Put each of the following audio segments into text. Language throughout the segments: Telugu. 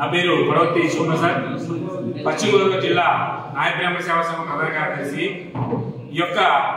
నా పేరు పడవతి శివప్రసాద్ పశ్చిమ గోదావరి జిల్లా నాయబ్రాహ్మణ సేవా సంఘం ప్రధాన కార్యదర్శి ఈ యొక్క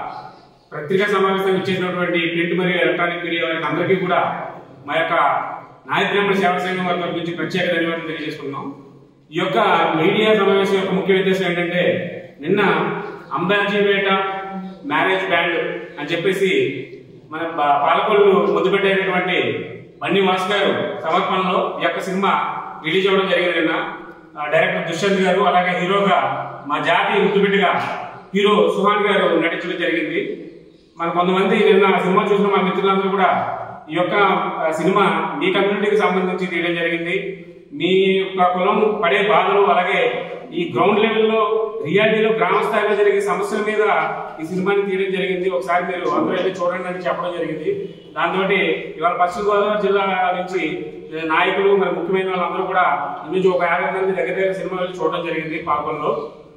పత్రికా సమావేశం ఇచ్చేసినటువంటి ప్రింట్ మరియు ఎలక్ట్రానిక్ మీడియా వారికి అందరికీ కూడా మా యొక్క నాయబ్రాహ్మణ సేవా సంఘం వారి తరపు నుంచి ప్రత్యేక ధన్యవాదాలు తెలియజేసుకున్నాం ఈ యొక్క మీడియా సమావేశం యొక్క ముఖ్య ఉద్దేశం ఏంటంటే నిన్న అంబాజీపేట మ్యారేజ్ బ్యాండ్ అని చెప్పేసి మన పా- పాలకొల్లు ముద్దు పెట్టేటటువంటి బన్నీ వాస్ గారు సమర్పణలో ఈ యొక్క సినిమా రిలీజ్ అవ్వడం జరిగింది నిన్న ఆ, డైరెక్టర్ దుష్యంత్ గారు అలాగే హీరోగా మా జాతి ముద్దుబిడ్డగా హీరో సుహాన్ గారు నటించడం జరిగింది మన కొంతమంది నిన్న ఆ సినిమా చూసిన మా మిత్రులందరూ కూడా ఈ యొక్క ఆ, సినిమా మీ కమ్యూనిటీకి సంబంధించి తీయడం జరిగింది మీ యొక్క కులం పడే బాధలు అలాగే ఈ గ్రౌండ్ లెవెల్లో రియాలిటీలో గ్రామ స్థాయిలో జరిగే సమస్యల మీద ఈ సినిమాని తీయడం జరిగింది ఒకసారి మీరు అందరూ వెళ్ళి చూడండి అని చెప్పడం జరిగింది దాంతో ఇవాళ పశ్చిమ గోదావరి జిల్లా నుంచి ఏ, నాయకులు మరి ముఖ్యమైన వాళ్ళందరూ కూడా ఇందులో ఒక యాభై మంది దగ్గర దగ్గర సినిమా వెళ్ళి చూడడం జరిగింది పాల్గొనలో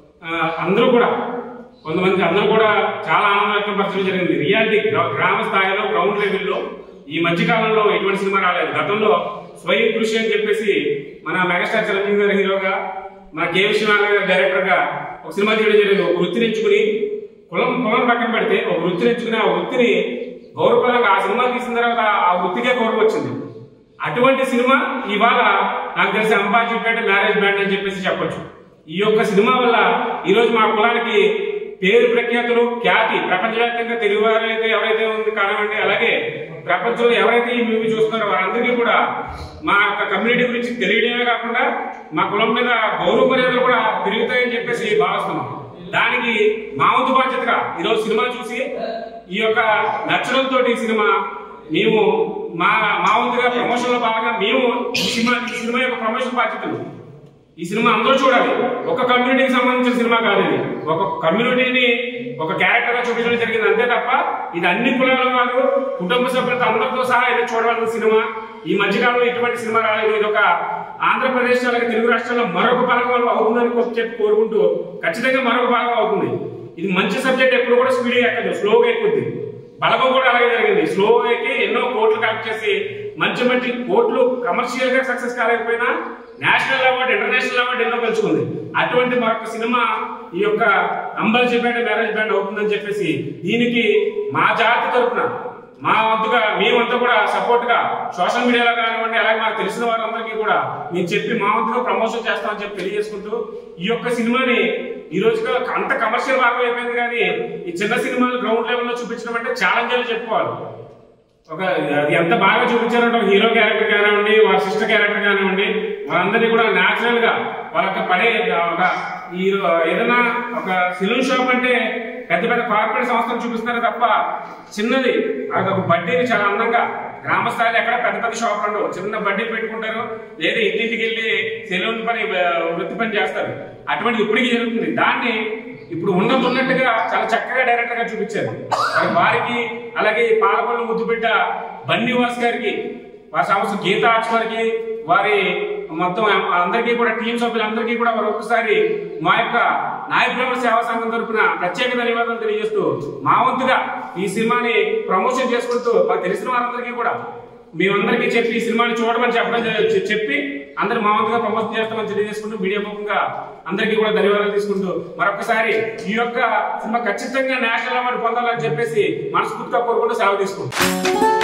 అందరూ కూడా కొంతమంది అందరూ కూడా చాలా ఆనందం వ్యక్తపరచడం జరిగింది రియాలిటీ గ్రా- గ్రామ స్థాయిలో గ్రౌండ్ లెవెల్లో ఈ మధ్య కాలంలో ఎటువంటి సినిమా రాలేదు గతంలో స్వయం కృషి అని చెప్పేసి మన మెగాస్టార్ చిరంజీవి గారి హీరోగా మన కే విశ్వనాథ్ గారి డైరెక్టర్ గా ఒక సినిమా తీయడం జరిగింది ఒక వృత్తిని ఎంచుకుని కులం కులం పక్కన పెడితే ఒక వృత్తిని ఎంచుకుని ఆ వృత్తిని గౌరవప్రదంగా ఆ సినిమా తీసిన తర్వాత ఆ వృత్తికే గౌరవం వచ్చింది అటువంటి సినిమా ఇవాళ నాకు తెలిసి అంబాజీపేట మ్యారేజ్ బ్యాండ్ అని చెప్పేసి చెప్పొచ్చు ఈ యొక్క సినిమా వల్ల ఈ రోజు మా కులానికి పేరు ప్రఖ్యాతులు ఖ్యాతి ప్రపంచవ్యాప్తంగా తెలుగు వారైతే ఎవరైతే ఉంది కానివ్వండి అలాగే ప్రపంచంలో ఎవరైతే ఈ మూవీ చూస్తున్నారో వారందరికీ కూడా మా యొక్క కమ్యూనిటీ గురించి తెలియడమే కాకుండా మా కులం మీద గౌరవ మర్యాదలు కూడా పెరుగుతాయని చెప్పేసి భావిస్తున్నాం దానికి మా వంతు బాధ్యతగా ఈరోజు సినిమా చూసి ఈ యొక్క నచ్చడం తోటి ఈ సినిమా మేము మా మా వంతుగా ప్రమోషన్ లో భాగంగా మేము ఈ సినిమా ఈ సినిమా యొక్క ప్రమోషన్ బాధ్యతలు ఈ సినిమా అందరూ చూడాలి ఒక కమ్యూనిటీకి సంబంధించిన సినిమా కాదు ఇది ఒక కమ్యూనిటీని ఒక క్యారెక్టర్ గా చూపించడం జరిగింది అంతే తప్ప ఇది అన్ని కులాల వారు కుటుంబ సభ్యులతో అందరితో సహా ఇది చూడవలసిన సినిమా ఈ మధ్యకాలంలో ఇటువంటి సినిమా రాలేదు ఇది ఒక ఆంధ్రప్రదేశ్ అలాగే తెలుగు రాష్ట్రాల్లో మరొక భాగం అవుతుందని కొ- చెప్పి కోరుకుంటూ ఖచ్చితంగా మరొక భాగం అవుతుంది ఇది మంచి సబ్జెక్ట్ ఎప్పుడు కూడా స్పీడ్గా ఎక్కదు స్లోగా ఎక్కుద్ది బలగం కూడా అలాగే జరిగింది స్లో ఎక్కి ఎన్నో కోట్లు కలెక్ట్ చేసి మంచి మంచి కోట్లు కమర్షియల్ గా సక్సెస్ కాలేకపోయినా నేషనల్ అవార్డు ఇంటర్నేషనల్ అవార్డు ఎన్నో గెలుచుకుంది అటువంటి మరొక సినిమా ఈ యొక్క అంబల్జీపేట మ్యారేజ్ బ్యాండ్ అవుతుందని చెప్పేసి దీనికి మా జాతి తరపున మా వంతుగా మేమంతా కూడా సపోర్ట్ గా సోషల్ మీడియాలో కానివ్వండి అలాగే మాకు తెలిసిన వారందరికీ కూడా మేము చెప్పి మా వంతుగా ప్రమోషన్ చేస్తామని చెప్పి తెలియజేసుకుంటూ ఈ యొక్క సినిమాని ఈ రోజుగా అంత కమర్షియల్ భాగం అయిపోయింది కానీ ఈ చిన్న సినిమాలు గ్రౌండ్ లెవెల్లో చూపించడం అంటే ఛాలెంజ్ అని చెప్పుకోవాలి ఒక అది ఎంత బాగా చూపించారంటే ఒక హీరో క్యారెక్టర్ కానివ్వండి వాళ్ళ సిస్టర్ క్యారెక్టర్ కానివ్వండి వాళ్ళందరినీ కూడా న్యాచురల్ గా వాళ్ళ యొక్క పడే ఒక ఈ ఏదైనా ఒక సెలూన్ షాప్ అంటే పెద్ద పెద్ద కార్పొరేట్ సంస్థలు చూపిస్తారు తప్ప చిన్నది అది ఒక బడ్డీని చాలా అందంగా గ్రామ స్థాయిలో ఎక్కడ పెద్ద పెద్ద షాపులు ఉండవు చిన్న బడ్డీలు పెట్టుకుంటారు లేదా ఇంటింటికి వెళ్ళి సెలూన్ పని ఆ, వృత్తి పని చేస్తారు అటువంటి ఇప్పటికీ జరుగుతుంది దాన్ని ఇప్పుడు ఉన్నది ఉన్నట్టుగా చాలా చక్కగా డైరెక్టర్ గా చూపించారు మరి వారికి అలాగే ఈ పాలకొల్లు ముద్దుబిడ్డ బన్నీవాస్ గారికి వారి సంస్థ గీతా ఆర్ట్స్ వారికి వారి మొత్తం అందరికీ కూడా టీం సభ్యులందరికీ కూడా వారు ఒక్కసారి మా యొక్క నాయకుల సేవా సంఘం తరపున ప్రత్యేక ధన్యవాదాలు తెలియజేస్తూ మా వంతుగా ఈ సినిమాని ప్రమోషన్ చేసుకుంటూ మాకు తెలిసిన వారందరికీ కూడా మేమందరికీ చెప్పి ఈ సినిమాని చూడమని చెప్పడం జరి- చెప్పి అందరు మా వంతుగా ప్రమోషన్ చేస్తామని తెలియజేసుకుంటూ మీడియా ముఖంగా అందరికీ కూడా ధన్యవాదాలు తీసుకుంటూ మరొకసారి ఈ యొక్క సినిమా ఖచ్చితంగా నేషనల్ అవార్డు పొందాలని చెప్పేసి మనస్ఫూర్తిగా కోరుకుంటూ సెలవు తీసుకుంటాం